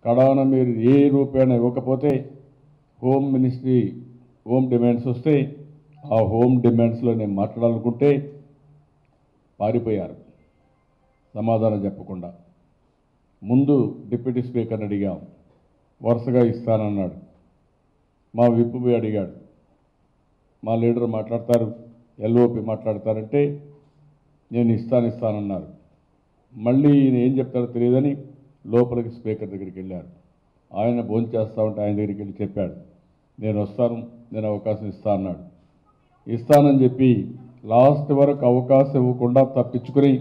కడాన మీరు ఏ రూపాయన ఇవ్వకపోతే హోమ్ మినిస్ట్రీ హోమ్ డిమాండ్స్ వస్తే ఆ హోమ్ డిమాండ్స్లో నేను మాట్లాడాలనుకుంటే పారిపోయారు సమాధానం చెప్పకుండా ముందు డిప్యూటీ స్పీకర్ని అడిగాం వరుసగా ఇస్తానన్నాడు మా విప్పు పోయి అడిగాడు మా లీడర్ మాట్లాడతారు ఎల్ఓపి మాట్లాడతారంటే నేను ఇస్తాను ఇస్తానన్నారు మళ్ళీ ఈయన ఏం చెప్తారో తెలియదని లోపలికి స్పీకర్ దగ్గరికి వెళ్ళారు ఆయన భోజనం చేస్తా ఉంటే ఆయన దగ్గరికి వెళ్ళి చెప్పాడు నేను వస్తాను నేను అవకాశం ఇస్తా అన్నాడు ఇస్తానని చెప్పి లాస్ట్ వరకు అవకాశం ఇవ్వకుండా తప్పించుకుని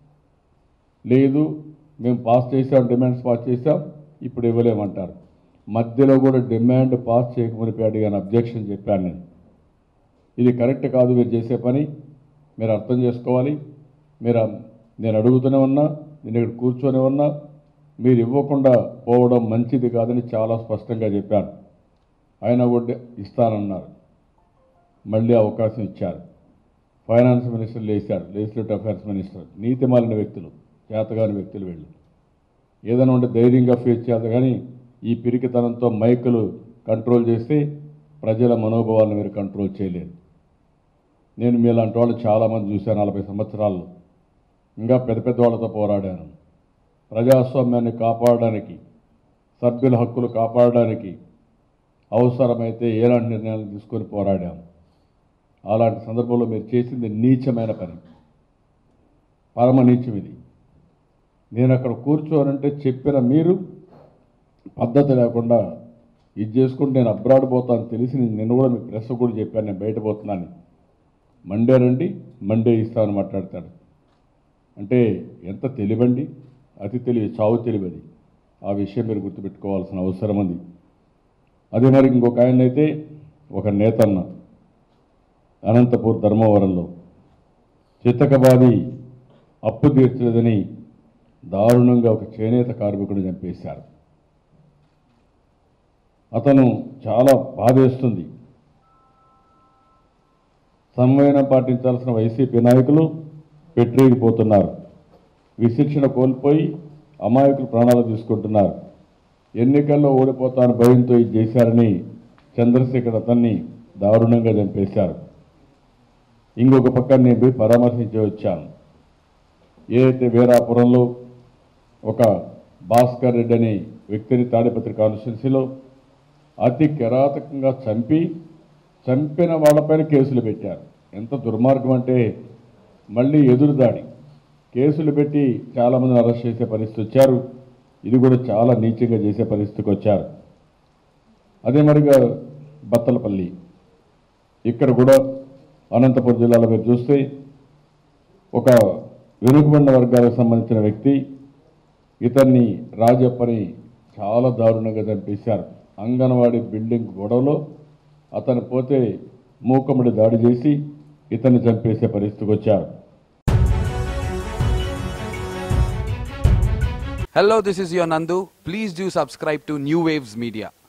లేదు మేము పాస్ చేసాం డిమాండ్స్ పాస్ చేసాం ఇప్పుడు ఇవ్వలేమంటారు మధ్యలో కూడా డిమాండ్ పాస్ చేయకమునిపై అడిగాను అబ్జెక్షన్ చెప్పాను నేను ఇది కరెక్ట్ కాదు మీరు చేసే పని మీరు అర్థం చేసుకోవాలి మీరు అ- నేను అడుగుతూనే ఉన్నా నేను ఇక్కడ కూర్చొని ఉన్నా మీరు ఇవ్వకుండా పోవడం మంచిది కాదని చాలా స్పష్టంగా చెప్పాను ఆయన కూడా ఇస్తానన్నారు మళ్ళీ అవకాశం ఇచ్చారు ఫైనాన్స్ మినిస్టర్ లేచాడు లెజిస్లేటివ్ అఫైర్స్ మినిస్టర్ నీతి మాలిన వ్యక్తులు చేతగాని వ్యక్తులు వీళ్ళు ఏదైనా ఉంటే ధైర్యంగా ఫేస్ చేయాలి కానీ ఈ పిరికితనంతో మైకులు కంట్రోల్ చేస్తే ప్రజల మనోభావాలను మీరు కంట్రోల్ చేయలేరు నేను మీలాంటి వాళ్ళు చాలామంది చూశాను నలభై సంవత్సరాల్లో ఇంకా పెద్ద పెద్ద వాళ్ళతో పోరాడాను ప్రజాస్వామ్యాన్ని కాపాడడానికి సభ్యుల హక్కులు కాపాడడానికి అవసరమైతే ఎలాంటి నిర్ణయాలు తీసుకొని పోరాడాము అలాంటి సందర్భంలో మీరు చేసింది నీచమైన పని పరమ నీచం ఇది నేను అక్కడ కూర్చోనంటే చెప్పిన మీరు పద్ధతి లేకుండా ఇది చేసుకుంటే నేను అబ్రాడ్ పోతాను తెలిసి నేను నిన్న కూడా మీకు ప్రెస్ కూడా చెప్పాను నేను బయట పోతున్నాను మండే రండి మండే ఇస్తామని మాట్లాడతాడు అంటే ఎంత తెలివండి అతి తెలివి చావు తెలివది ఆ విషయం మీరు గుర్తుపెట్టుకోవాల్సిన అవసరం ఉంది అదే మరి ఇంకొక ఆయన అయితే ఒక నేతన్న అనంతపూర్ ధర్మవరంలో చిత్తకబాది అప్పు తీర్చలేదని దారుణంగా ఒక చేనేత కార్మికుడు చంపేశారు అతను చాలా బాధేస్తుంది సమన్వయం పాటించాల్సిన వైసీపీ నాయకులు పెట్టిపోతున్నారు విశిక్షణ కోల్పోయి అమాయకులు ప్రాణాలు తీసుకుంటున్నారు ఎన్నికల్లో ఓడిపోతాను భయంతో ఇది చేశారని చంద్రశేఖర్ అతన్ని దారుణంగా చంపేశారు ఇంకొక పక్క నేను పోయి పరామర్శించి వచ్చాను ఏదైతే వీరాపురంలో ఒక భాస్కర్ రెడ్డి అనే వ్యక్తిని తాడిపత్రి కాన్స్టిట్యున్సీలో అతి కిరాతకంగా చంపి చంపిన వాళ్ళపైన కేసులు పెట్టారు ఎంత దుర్మార్గం అంటే మళ్ళీ ఎదురుదాడి కేసులు పెట్టి చాలామందిని అరెస్ట్ చేసే పరిస్థితి వచ్చారు ఇది కూడా చాలా నీచంగా చేసే పరిస్థితికి వచ్చారు అదే మరిగా బత్తలపల్లి ఇక్కడ కూడా అనంతపురం జిల్లాలో మీరు చూస్తే ఒక వెనుకబడిన వర్గాలకు సంబంధించిన వ్యక్తి ఇతన్ని రాజప్పని చాలా దారుణంగా చంపేశారు అంగన్వాడీ బిల్డింగ్ గొడవలో అతను పోతే మూకముడి దాడి చేసి ఇతన్ని చంపేసే పరిస్థితికి వచ్చారు Hello, this is your Nandu. Please do subscribe to New Waves Media.